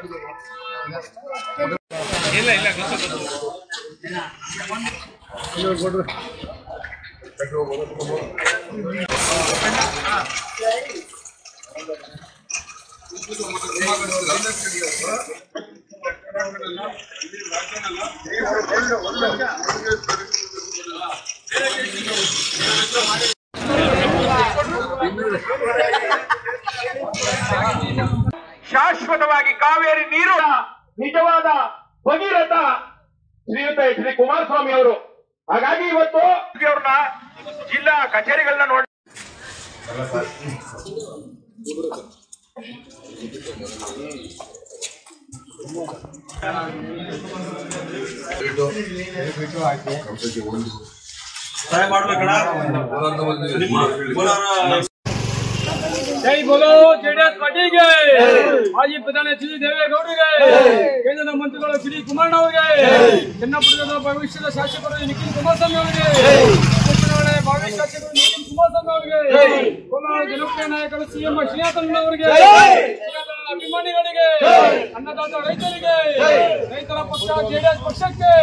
ಶಾಶ್ವತವಾಗಿ ಕಾವೇರಿ ನೀರು ನಿಜವಾದ ಭಗೀರಥ ಶ್ರೀಯುತ ಎಚ್ ಡಿ ಕುಮಾರಸ್ವಾಮಿ ಅವರು ಹಾಗಾಗಿ ಇವತ್ತು ಅವ್ರನ್ನ ಜಿಲ್ಲಾ ಕಚೇರಿಗಳನ್ನ ನೋಡಿ ಜೈ ಬೋಲೋ ಜೆಡಿಎಸ್ ಪಾರ್ಟಿಗೆ ಮಾಜಿ ಪ್ರಧಾನಿ ಎಚ್ ಡಿ ದೇವೇಗೌಡರಿಗೆ ಕೇಂದ್ರದ ಮಂತ್ರಿಗಳು ಶ್ರೀ ಕುಮಾರಣ್ಣ ಅವರಿಗೆ ಚನ್ನಪಟ್ಟಣದ ಭವಿಷ್ಯದ ಶಾಸಕರು ನಿಖಿಲ್ ಕುಮಾರಸ್ವಾಮಿ ಅವರಿಗೆ ಚುನಾವಣೆ ಭಾವಿ ಶಾಸಕರು ನಿಖಿಲ್ ಕುಮಾರಸ್ವಾಮಿ ಅವರಿಗೆ ಕೋಲಾರ ಜನಪ್ರಿಯ ನಾಯಕರು ಸಿಎಂ ಶ್ರೀನಾಥನ್ ಅವರಿಗೆ ಶ್ರೀನಾಥನ ಅಭಿಮಾನಿಗಳಿಗೆ ಅನ್ನದಾತ ರೈತರಿಗೆ ರೈತರ ಪಕ್ಷ ಜೆಡಿಎಸ್ ಪಕ್ಷಕ್ಕೆ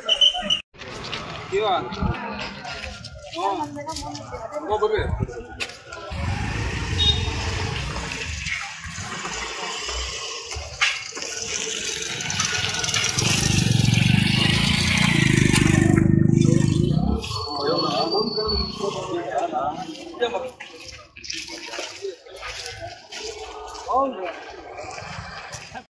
Iya. Oh, bagus.